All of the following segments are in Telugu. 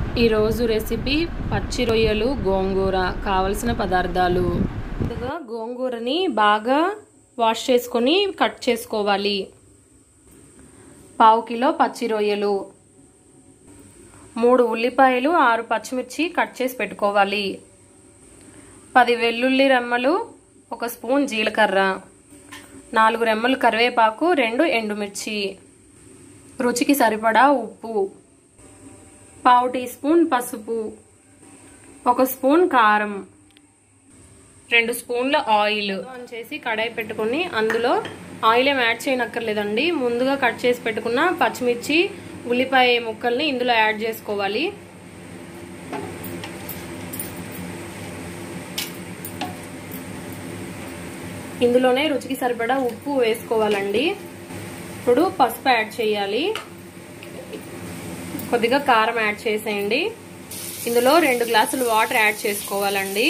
ఈరోజు రెసిపీ పచ్చి రొయ్యలు గోంగూర కావలసిన పదార్థాలు ముందుగా గోంగూరని బాగా వాష్ చేసుకొని కట్ చేసుకోవాలి పావు కిలో పచ్చి రొయ్యలు మూడు ఉల్లిపాయలు ఆరు పచ్చిమిర్చి కట్ చేసి పెట్టుకోవాలి పది వెల్లుల్లి రెమ్మలు ఒక స్పూన్ జీలకర్ర నాలుగు రెమ్మలు కరివేపాకు రెండు ఎండుమిర్చి రుచికి సరిపడా ఉప్పు పావు టీ స్పూన్ పసుపు ఒక స్పూన్ కారం రెండు స్పూన్ల ఆయిల్ ఆన్ చేసి కడాయి పెట్టుకొని అందులో ఆయిల్ ఏం యాడ్ చేయనక్కర్లేదండి ముందుగా కట్ చేసి పెట్టుకున్న పచ్చిమిర్చి ఉల్లిపాయ ముక్కల్ని ఇందులో యాడ్ చేసుకోవాలి ఇందులోనే రుచికి సరిపడా ఉప్పు వేసుకోవాలండి ఇప్పుడు పసుపు యాడ్ చేయాలి కొద్దిగా కారం యాడ్ చేసేయండి ఇందులో రెండు గ్లాసులు వాటర్ యాడ్ చేసుకోవాలండి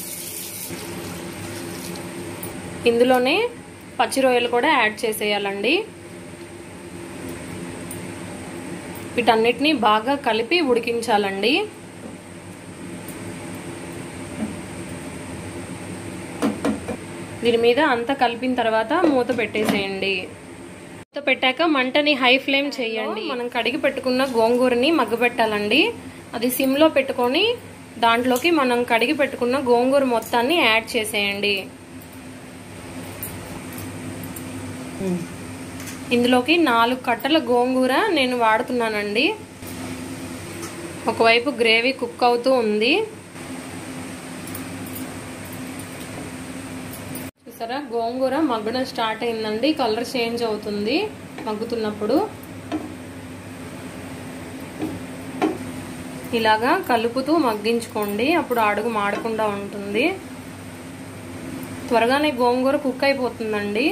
ఇందులోనే పచ్చి రొయ్యలు కూడా యాడ్ చేసేయాలండి వీటన్నిటిని బాగా కలిపి ఉడికించాలండి దీని మీద అంతా కలిపిన తర్వాత మూత పెట్టేసేయండి మూత పెట్టాక మంటని హై ఫ్లేమ్ చేయండి మనం కడిగి పెట్టుకున్న గోంగూరని మగ్గబెట్టాలండి అది సిమ్లో పెట్టుకొని దాంట్లోకి మనం కడిగి పెట్టుకున్న గోంగూర మొత్తాన్ని యాడ్ చేసేయండి ఇందులోకి నాలుగు కట్టల గోంగూర నేను వాడుతున్నానండి ఒకవైపు గ్రేవీ కుక్ అవుతూ ఉంది చూసారా గోంగూర మగ్గడం స్టార్ట్ అయిందండి కలర్ చేంజ్ అవుతుంది మగ్గుతున్నప్పుడు ఇలాగా కలుపుతూ మగ్గించుకోండి అప్పుడు అడుగు మాడకుండా ఉంటుంది త్వరగానే గోంగూర కుక్ అయిపోతుందండి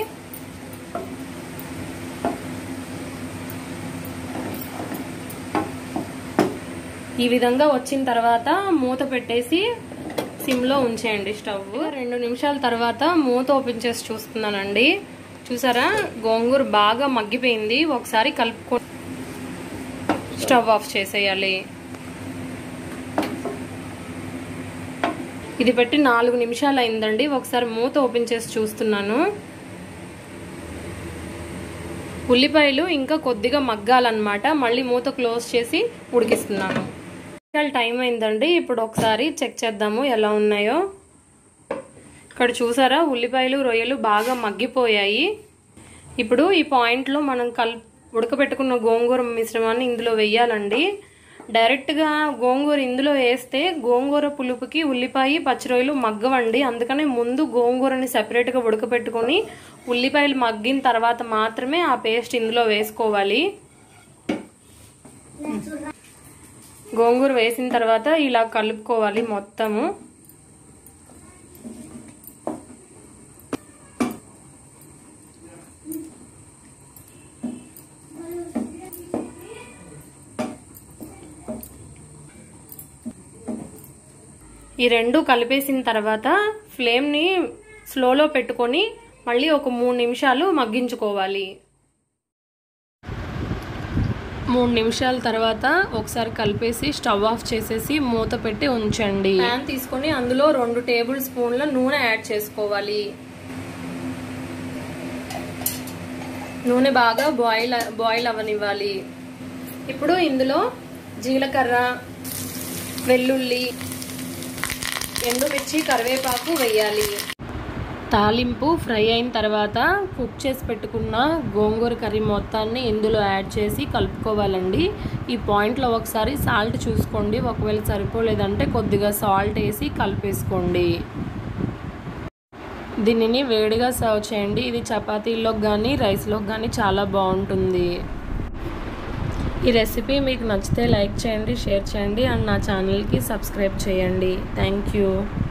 ఈ విధంగా వచ్చిన తర్వాత మూత పెట్టేసి సిమ్లో ఉంచేయండి స్టవ్ రెండు నిమిషాల తర్వాత మూత ఓపెన్ చేసి చూస్తున్నానండి చూసారా గోంగూర బాగా మగ్గిపోయింది ఒకసారి కలుపుకో స్టవ్ ఆఫ్ చేసేయాలి ఇది పెట్టి నాలుగు నిమిషాలు అయిందండి ఒకసారి మూత ఓపెన్ చేసి చూస్తున్నాను ఉల్లిపాయలు ఇంకా కొద్దిగా మగ్గాలన్నమాట మళ్ళీ మూత క్లోజ్ చేసి ఉడికిస్తున్నాను టైం అయిందండి ఇప్పుడు ఒకసారి చెక్ చేద్దాము ఎలా ఉన్నాయో ఇక్కడ చూసారా ఉల్లిపాయలు రొయ్యలు బాగా మగ్గిపోయాయి ఇప్పుడు ఈ పాయింట్లో మనం కల్ ఉడకబెట్టుకున్న గోంగూర మిశ్రమాన్ని ఇందులో వేయాలండి డైరెక్ట్గా గోంగూర ఇందులో వేస్తే గోంగూర పులుపుకి ఉల్లిపాయ పచ్చిరొయ్యలు మగ్గవండి అందుకనే ముందు గోంగూరని సెపరేట్గా ఉడకబెట్టుకొని ఉల్లిపాయలు మగ్గిన తర్వాత మాత్రమే ఆ పేస్ట్ ఇందులో వేసుకోవాలి గోంగూర వేసిన తర్వాత ఇలా కలుపుకోవాలి మొత్తము ఈ రెండు కలిపేసిన తర్వాత ఫ్లేమ్ని స్లోలో పెట్టుకొని మళ్ళీ ఒక మూడు నిమిషాలు మగ్గించుకోవాలి మూడు నిమిషాల తర్వాత ఒకసారి కలిపేసి స్టవ్ ఆఫ్ చేసేసి మూత పెట్టి ఉంచండి ప్యాన్ తీసుకొని అందులో రెండు టేబుల్ స్పూన్ల నూనె యాడ్ చేసుకోవాలి నూనె బాగా బాయిల్ బాయిల్ అవ్వనివ్వాలి ఇప్పుడు ఇందులో జీలకర్ర వెల్లుల్లి ఎండుమిర్చి కరివేపాకు వేయాలి తాలింపు ఫ్రై అయిన తర్వాత కుక్ చేసి పెట్టుకున్న గోంగూర కర్రీ మొత్తాన్ని ఇందులో యాడ్ చేసి కలుపుకోవాలండి ఈ పాయింట్లో ఒకసారి సాల్ట్ చూసుకోండి ఒకవేళ సరిపోలేదంటే కొద్దిగా సాల్ట్ వేసి కలిపేసుకోండి దీనిని వేడిగా సర్వ్ చేయండి ఇది చపాతీలోకి కానీ రైస్లోకి కానీ చాలా బాగుంటుంది ఈ రెసిపీ మీకు నచ్చితే లైక్ చేయండి షేర్ చేయండి అండ్ నా ఛానల్కి సబ్స్క్రైబ్ చేయండి థ్యాంక్ యూ